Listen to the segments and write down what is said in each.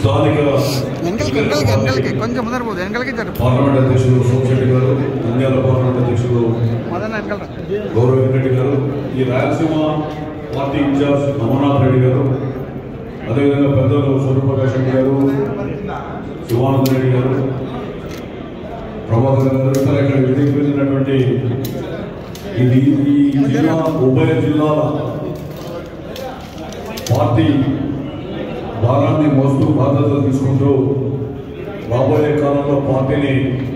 స్థానిక వెనకలకి వెనకలకి వెనకలకి కొంచెం ముందర పోదు వెనకలకి జరుపు పార్లమెంట్ అధ్యక్షులు సోమశెట్టి గారు నంద్యాల పార్లమెంట్ అధ్యక్షులు మొదన వెనకల గౌరవ వెంకటి గారు ఈ రాయలసీమ పార్టీ ఇన్ఛార్జ్ అమర్నాథ్ రెడ్డి గారు అదేవిధంగా పెద్దలు సూర్యప్రకాష్ రెడ్డి గారు శివానంద రెడ్డి గారు ప్రభాకర్ గారు ఇతర ఇక్కడ విధికి వెళ్ళినటువంటి ఇది ఈ జిల్లా ఉభయ జిల్లాల పార్టీ భారాన్ని మోస్తూ బాధ్యతలు తీసుకుంటూ రాబోయే కాలంలో పార్టీని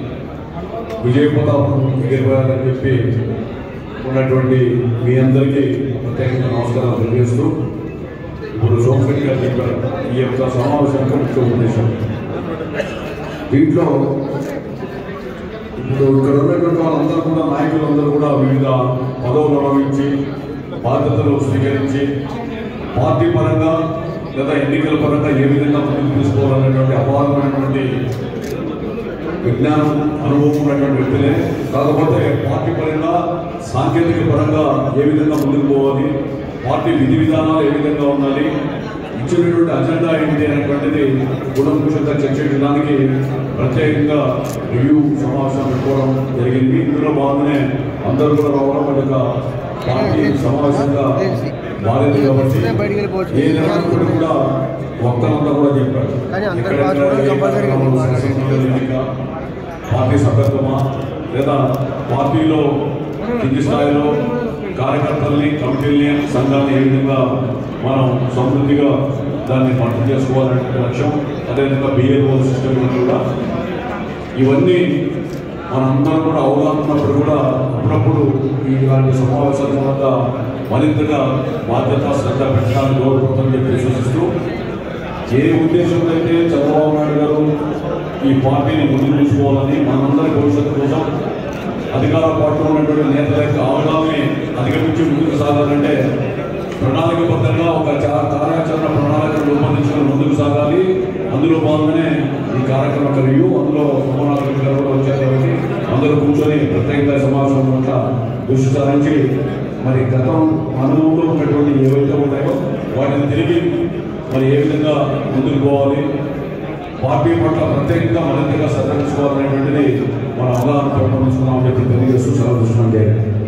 విజయపథం ఎగిరిపోయాలని చెప్పి ఉన్నటువంటి మీ అందరికీ ప్రత్యేకంగా నమస్కారాలు తెలియజేస్తూ ఇప్పుడు సోమశెట్టి గారు చెప్పారు ఈ యొక్క సమావేశానికి ముఖ్య ఉద్దేశం దీంట్లో ఇప్పుడు ఇక్కడ ఉన్నటువంటి వాళ్ళందరూ కూడా నాయకులందరూ కూడా వివిధ పదవులు అనుభవించి బాధ్యతలు స్వీకరించి పార్టీ పరంగా లేదా ఎన్నికల పరంగా ఏ విధంగా ముందుకు తీసుకోవాలనేటువంటి అపారమైనటువంటి విజ్ఞానం అనుభవం ఉన్నటువంటి వ్యక్తులే కాకపోతే పార్టీ పరంగా సాంకేతిక పరంగా ఏ విధంగా ముందుకు పోవాలి పార్టీ విధి విధానాలు ఏ విధంగా ఉండాలి ఇచ్చినటువంటి అజెండా ఏంటి అనేటువంటిది గుణంకుషంగా చర్చించడానికి ప్రత్యేకంగా రివ్యూ సమావేశం పెట్టుకోవడం జరిగింది ఇందులో భాగంగానే అందరూ కూడా రావడం ఒక యొక్క పార్టీ సమావేశంగా మారింది కాబట్టి ఏదైనా కూడా వక్తలంతా కూడా చెప్పారు కానీ అందరూ ఎక్కడెక్కడ రాజకీయాలు ఏ కంపల్సరీగా కార్యక్రమాలు శాసనసభ్యుల ఎన్నిక, పార్టీ సభ్యత్వమా లేదా పార్టీలో కింది స్థాయిలో కార్యకర్తల్ని కమిటీల్ని సంఘాన్ని ఏ విధంగా మనం సమృద్ధిగా దాన్ని పంట చేసుకోవాలనే లక్ష్యం అదేవిధంగా బిఏఓ సిస్టమ్ కూడా ఇవన్నీ మనందరం కూడా అవగాహన ఉన్నప్పుడు కూడా అప్పుడప్పుడు ఇలాంటి సమావేశాల వద్ద మరింతగా బాధ్యత శ్రద్ధ పెట్టడానికి కోరుకుంటుందని చెప్పి విశ్వసిస్తూ ఏ ఉద్దేశంతో అయితే చంద్రబాబు నాయుడు గారు ఈ పార్టీని ముందుకు తీసుకోవాలని మనందరి భవిష్యత్తు కోసం అధికార పార్టీలో ఉన్నటువంటి నేతల యొక్క అవగాహన అధిగమించి ముందుకు సాగాలంటే ప్రణాళికబద్ధంగా ఒక చా- కార్యాచరణ ప్రణాళిక రూపొందించుకొని ముందుకు సాగాలి అందులో భాగంగానే ఈ కార్యక్రమం యొక్క రివ్యూ అందులో సోమనాథ్ రెడ్డి గారు కూడా వచ్చారు కాబట్టి అందరూ కూర్చొని ప్రత్యేకంగా సమావేశం పట్ల దృష్టి సారించి మరి గతం అనుభవంలో ఉన్నటువంటి ఏవైతే ఉన్నాయో వాటిని తిరిగి మరి ఏ విధంగా ముందుకు పోవాలి పార్టీ పట్ల ప్రత్యేకంగా మరింతగా శ్రద్ధ తీసుకోవాలనేటువంటిది మన అవగాహన పెంపొందించుకున్నామని చెప్పి తెలియజేస్తూ సెలవు తీసుకున్నాం